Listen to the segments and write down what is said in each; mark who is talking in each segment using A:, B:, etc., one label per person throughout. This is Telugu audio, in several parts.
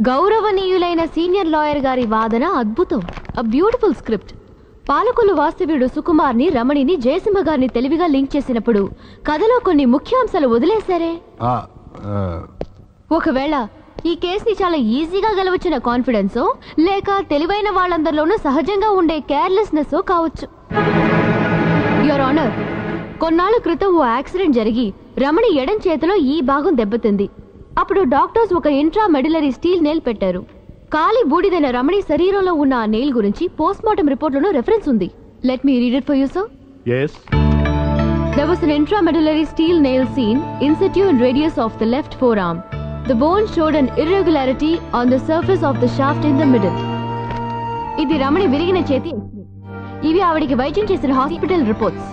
A: గౌరవనీయులైన సీనియర్ లాయర్ గారి వాదన అద్భుతం అ బ్యూటిఫుల్ స్క్రిప్ట్ పాలకులు వాస్తవ్యుడు సుకుమార్ని రమణిని జయసింహ గారిని తెలివిగా లింక్ చేసినప్పుడు కథలో కొన్ని ముఖ్యాంశాలు వదిలేశారే
B: ఆ, ఆ,
A: ఒకవేళ ఈ కేసుని చాలా ఈజీగా గెలవచ్చిన కాన్ఫిడెన్సో లేక తెలివైన వాళ్ళందరిలోనూ సహజంగా ఉండే కేర్లెస్నెస్ కావచ్చు యువర్ ఆనర్ కొన్నాళ్ళ క్రితం ఓ యాక్సిడెంట్ జరిగి రమణి ఎడం చేతిలో ఈ భాగం దెబ్బతింది అప్పుడు డాక్టర్స్ ఒక ఇంట్రా మెడిలరీ స్టీల్ నెయిల్ పెట్టారు కాలి బూడిదైన రమణి శరీరంలో ఉన్న ఆ నెయిల్ గురించి పోస్ట్ మార్టం రిపోర్ట్లోనూ రెఫరెన్స్ ఉంది let me read it for you sir
B: yes
A: There was an intramedullary steel nail seen in situ in radius of the left forearm. The bone showed an irregularity on the surface of the shaft in the middle. ఇది రమణి విరిగిన చేతి X-ray. ఇవి ఆవిడికి వైద్యం చేసిన హాస్పిటల్ రిపోర్ట్స్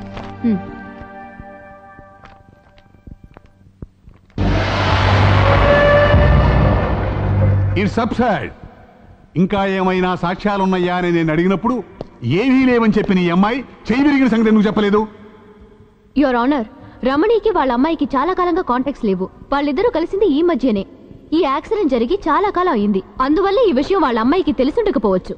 B: ఇట్స్ అప్సైడ్ ఇంకా ఏమైనా సాక్ష్యాలున్నాయా అని నేను అడిగినప్పుడు ఏమీ లేవని చెప్పిన ఈ అమ్మాయి చేయి విరిగిన సంగతి ఎందుకు చెప్పలేదు
A: యువర్ ఆనర్ రమణికి వాళ్ళ అమ్మాయికి చాలా కాలంగా కాంటాక్ట్స్ లేవు వాళ్ళిద్దరూ కలిసింది ఈ మధ్యనే ఈ యాక్సిడెంట్ జరిగి చాలా కాలం అయింది అందువల్ల ఈ విషయం వాళ్ళ అమ్మాయికి తెలిసుండకపోవచ్చు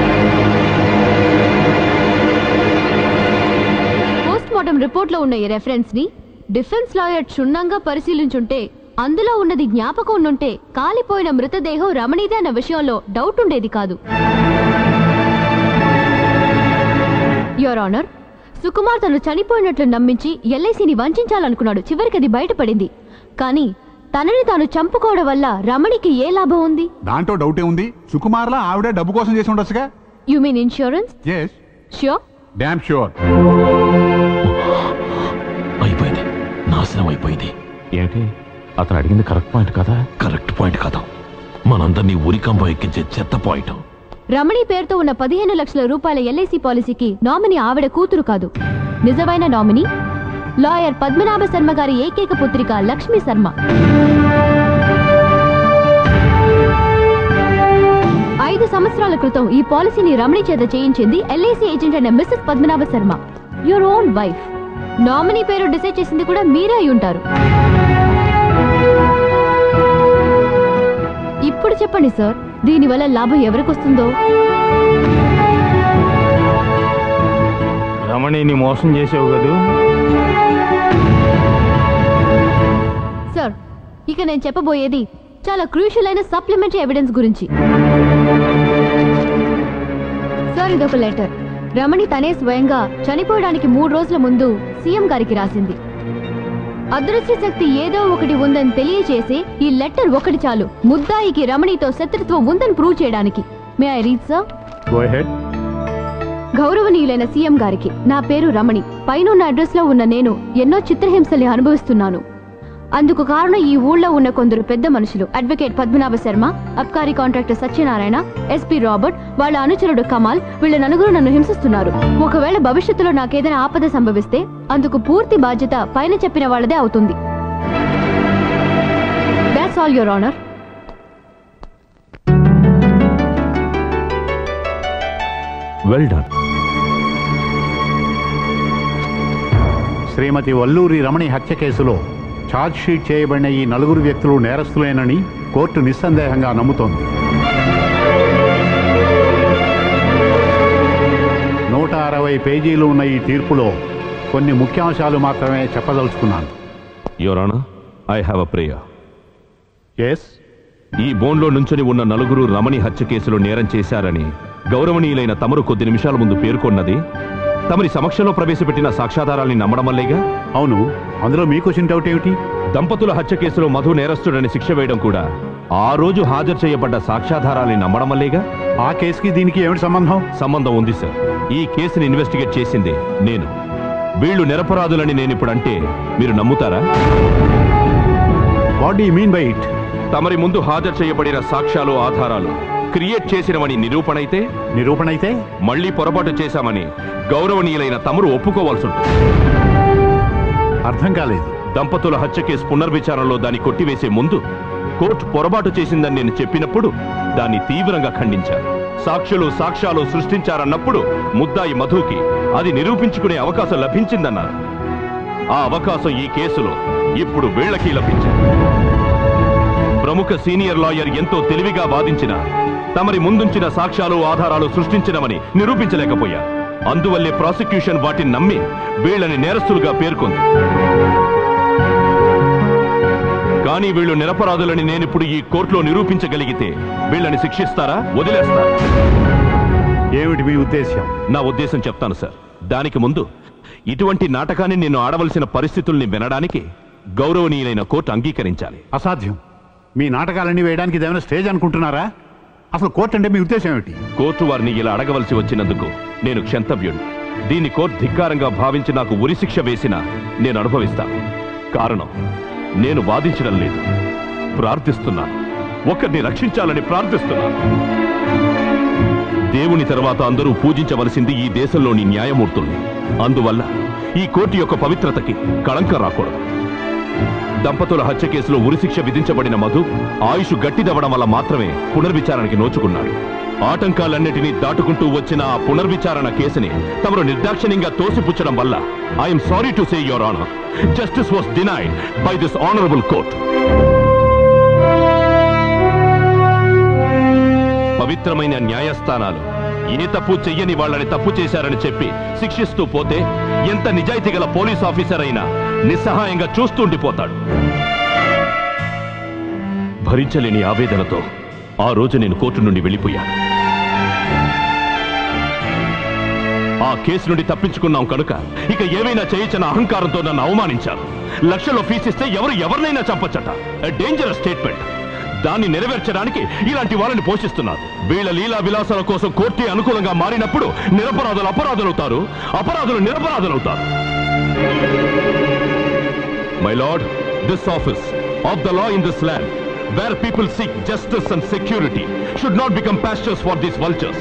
A: పోస్ట్ మార్టం రిపోర్ట్ లో ఉన్న ఈ రెఫరెన్స్ ని డిఫెన్స్ లాయర్ క్షుణ్ణంగా పరిశీలించుంటే అందులో ఉన్నది జ్ఞాపకం ఉండుంటే కాలిపోయిన మృతదేహం రమణిదే అన్న విషయంలో డౌట్ ఉండేది కాదు యువర్ ఆనర్ సుకుమార్ తను చనిపోయినట్లు నమ్మించి ఎల్ఐసిని వంచాలనుకున్నాడు చివరికి అది బయటపడింది కానీ తనని తాను చంపుకోవడం వల్ల రమణికి ఏ లాభం ఉంది
B: దాంట్లో డౌటే ఉంది సుకుమార్లా ఆవిడ డబ్బు కోసం చేసి ఉండొచ్చుగా
A: you mean insurance
B: yes
A: sure
B: damn sure
C: అయిపోయింది నాశనం అయిపోయింది
D: ఏంటి అతను అడిగింది కరెక్ట్ పాయింట్ కదా
C: కరెక్ట్ పాయింట్ కదా మనందరినీ ఉరికంబ ఎక్కించే చెత్త పాయింట్
A: రమణి పేరుతో ఉన్న పదిహేను లక్షల రూపాయల ఎల్ఐసి పాలసీకి నామినీ ఆవిడ కూతురు కాదు నిజమైన నామినీ లాయర్ పద్మనాభ శర్మ గారి ఏకైక పుత్రిక లక్ష్మీ శర్మ ఐదు సంవత్సరాల క్రితం ఈ పాలసీని రమణి చేత చేయించింది ఎల్ఐసి ఏజెంట్ అయిన Mrs Padmanabha Sharma your own wife nominee పేరు డిసైడ్ చేసింది కూడా మీరే అయి ఉంటారు ఇప్పుడు చెప్పండి సార్ దీనివల్ల లాభం ఎవరికి వస్తుందో
D: రమణిని మోసం చేసావు కదూ
A: సార్ ఇక నేను చెప్పబోయేది చాలా క్రూషియల్ అయిన సప్లిమెంటరీ ఎవిడెన్స్ గురించి సార్ ఇదొక లెటర్ రమణి తనే స్వయంగా చనిపోవడానికి మూడు రోజుల ముందు సీఎం గారికి రాసింది అదృశ్య శక్తి ఏదో ఒకటి ఉందని తెలియచేసి ఈ లెటర్ ఒకటి చాలు ముద్దాయికి రమణితో శత్రుత్వం ఉందని ప్రూవ్ చేయడానికి may I read sir
D: go ahead
A: గౌరవనీయులైన సీఎం గారికి నా పేరు రమణి పైనున్న అడ్రస్ లో ఉన్న నేను ఎన్నో చిత్రహింసల్ని అనుభవిస్తున్నాను అందుకు కారణం ఈ ఊళ్ళో ఉన్న కొందరు పెద్ద మనుషులు అడ్వకేట్ పద్మనాభ శర్మ అబ్కారీ కాంట్రాక్టర్ సత్యనారాయణ ఎస్పీ రాబర్ట్ వాళ్ళ అనుచరుడు కమాల్ వీళ్ళ నలుగురు నన్ను హింసిస్తున్నారు ఒకవేళ భవిష్యత్తులో నాకేదైనా ఆపద సంభవిస్తే అందుకు పూర్తి బాధ్యత పైన చెప్పిన వాళ్ళదే అవుతుంది that's all your honour
D: well done
B: Srimati Valluri Ramani హత్య కేసులో ఛార్జ్ షీట్ చేయబడిన ఈ నలుగురు వ్యక్తులు నేరస్తులేనని కోర్టు నిస్సందేహంగా నమ్ముతోంది నూట అరవై పేజీలు ఉన్న ఈ తీర్పులో కొన్ని ముఖ్యాంశాలు మాత్రమే చెప్పదలుచుకున్నాను
C: your honour I have a prayer
B: ఎస్
C: ఈ బోన్లో నుంచొని ఉన్న నలుగురు రమణి హత్య కేసులో నేరం చేశారని గౌరవనీయులైన తమరు కొద్ది నిమిషాల ముందు పేర్కొన్నది తమరి సమక్షంలో ప్రవేశపెట్టిన సాక్ష్యాధారాల్ని నమ్మడం వల్లేగా
B: అవును అందులో మీకు వచ్చిన డౌట్ ఏమిటి
C: దంపతుల హత్య కేసులో మధు నేరస్తుడని శిక్ష వేయడం కూడా ఆ రోజు హాజరు చేయబడ్డ సాక్ష్యాధారాల్ని నమ్మడం వల్లేగా
B: ఆ కేసుకి దీనికి ఏమిటి సంబంధం
C: సంబంధం ఉంది సార్ ఈ కేసుని ఇన్వెస్టిగేట్ చేసింది నేను వీళ్ళు నిరపరాధులని నేను ఇప్పుడు అంటే మీరు నమ్ముతారా
B: what you mean by it
C: తమరి ముందు హాజరు చేయబడిన సాక్ష్యాలు ఆధారాలు క్రియేట్ చేసినవని నిరూపణ అయితే
B: నిరూపణ అయితే
C: మళ్ళీ పొరపాటు చేశామని గౌరవనీయులైన తమరు ఒప్పుకోవాల్సి ఉంటుంది
B: అర్థం కాలేదు
C: దంపతుల హత్య కేసు పునర్విచారణలో దాన్ని కొట్టివేసే ముందు కోర్టు పొరపాటు చేసిందని నేను చెప్పినప్పుడు దాన్ని తీవ్రంగా ఖండించారు సాక్షులు సాక్ష్యాలు సృష్టించారన్నప్పుడు ముద్దాయి మధుకి అది నిరూపించుకునే అవకాశం లభించిందన్నారు ఆ అవకాశం ఈ కేసులో ఇప్పుడు వీళ్ళకి లభించింది ప్రముఖ సీనియర్ లాయర్ ఎంతో తెలివిగా వాదించిన తమరి ముందుంచిన సాక్ష్యాలు ఆధారాలు సృష్టించినవని నిరూపించలేకపోయారు అందువల్లే ప్రాసిక్యూషన్ వాటిని నమ్మి వీళ్ళని నేరస్తులుగా పేర్కొంది కానీ వీళ్ళు నిరపరాధులని నేనిప్పుడు ఈ కోర్టులో నిరూపించగలిగితే వీళ్ళని శిక్షిస్తారా వదిలేస్తారా
B: ఏమిటి మీ ఉద్దేశ్యం
C: నా ఉద్దేశం చెప్తాను సార్ దానికి ముందు ఇటువంటి నాటకాన్ని నేను ఆడవలసిన పరిస్థితుల్ని వినడానికి గౌరవనీయులైన కోర్టు అంగీకరించాలి
B: అసాధ్యం మీ నాటకాలన్నీ వేయడానికి ఇదేమైనా స్టేజ్ అనుకుంటున్నారా అసలు కోర్టు అంటే మీ ఉద్దేశం ఏమిటి
C: కోర్టు వారిని ఇలా అడగవలసి వచ్చినందుకు నేను క్షంతవ్యుడు దీన్ని కోర్టు ధిక్కారంగా భావించి నాకు ఉరిశిక్ష వేసినా నేను అనుభవిస్తాను కారణం నేను వాదించడం లేదు ప్రార్థిస్తున్నాను ఒకరిని రక్షించాలని ప్రార్థిస్తున్నాను దేవుని తర్వాత అందరూ పూజించవలసింది ఈ దేశంలోని న్యాయమూర్తుల్ని అందువల్ల ఈ కోర్టు యొక్క పవిత్రతకి కళంకం రాకూడదు దంపతుల హత్య కేసులో ఉరిశిక్ష విధించబడిన మధు ఆయుష్ గట్టిదవ్వడం వల్ల మాత్రమే పునర్విచారణకి నోచుకున్నాడు ఆటంకాలన్నిటినీ దాటుకుంటూ వచ్చిన ఆ పునర్విచారణ కేసుని తమరు నిర్దాక్షిణ్యంగా తోసిపుచ్చడం వల్ల I'm sorry to say your honour justice was denied by this honourable court పవిత్రమైన న్యాయస్థానాలు ఏ తప్పు చెయ్యని వాళ్ళని తప్పు చేశారని చెప్పి శిక్షిస్తూ పోతే ఎంత నిజాయితీ గల పోలీస్ ఆఫీసర్ అయినా నిస్సహాయంగా చూస్తుండిపోతాడు భరించలేని ఆవేదనతో ఆ రోజు నేను కోర్టు నుండి వెళ్ళిపోయాను ఆ కేసు నుండి తప్పించుకున్నాం కనుక ఇక ఏమైనా చేయొచ్చన్న అహంకారంతో నన్ను అవమానించారు లక్షల్లో ఫీసిస్తే ఎవరు ఎవరినైనా చంపచ్చట డేంజరస్ స్టేట్మెంట్ దాన్ని నెరవేర్చడానికి ఇలాంటి వాళ్ళని పోషిస్తున్నారు వీళ్ళ లీలా విలాసాల కోసం కోర్టే అనుకూలంగా మారినప్పుడు నిరపరాధులు అపరాధులవుతారు అపరాధులు నిరపరాధులవుతారు my lord this office of the law in this land where people seek justice and security should not become pastures for these vultures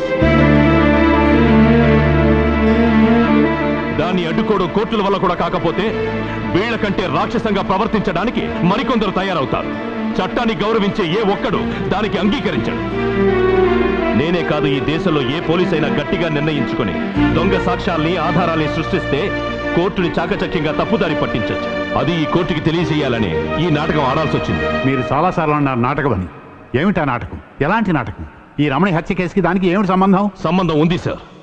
C: దాన్ని అడ్డుకోవడం కోర్టుల వల్ల కూడా కాకపోతే వీళ్ళకంటే రాక్షసంగా ప్రవర్తించడానికి మరికొందరు తయారవుతారు చట్టాన్ని గౌరవించే ఏ ఒక్కడు దానికి అంగీకరించడు నేనే కాదు ఈ దేశంలో ఏ పోలీస్ అయినా గట్టిగా నిర్ణయించుకుని దొంగ సాక్ష్యాల్ని ఆధారాల్ని సృష్టిస్తే కోర్టుని చాకచక్యంగా తప్పుదారి పట్టించొచ్చు అది ఈ కోర్టుకి తెలియజేయాలని ఈ నాటకం ఆడాల్సి వచ్చింది
B: మీరు చాలాసార్లు అన్నారు నాటకం అని ఏమిటా నాటకం ఎలాంటి నాటకం ఈ రమణి హత్య కేసుకి దానికి ఏమిటి సంబంధం
C: సంబంధం ఉంది సార్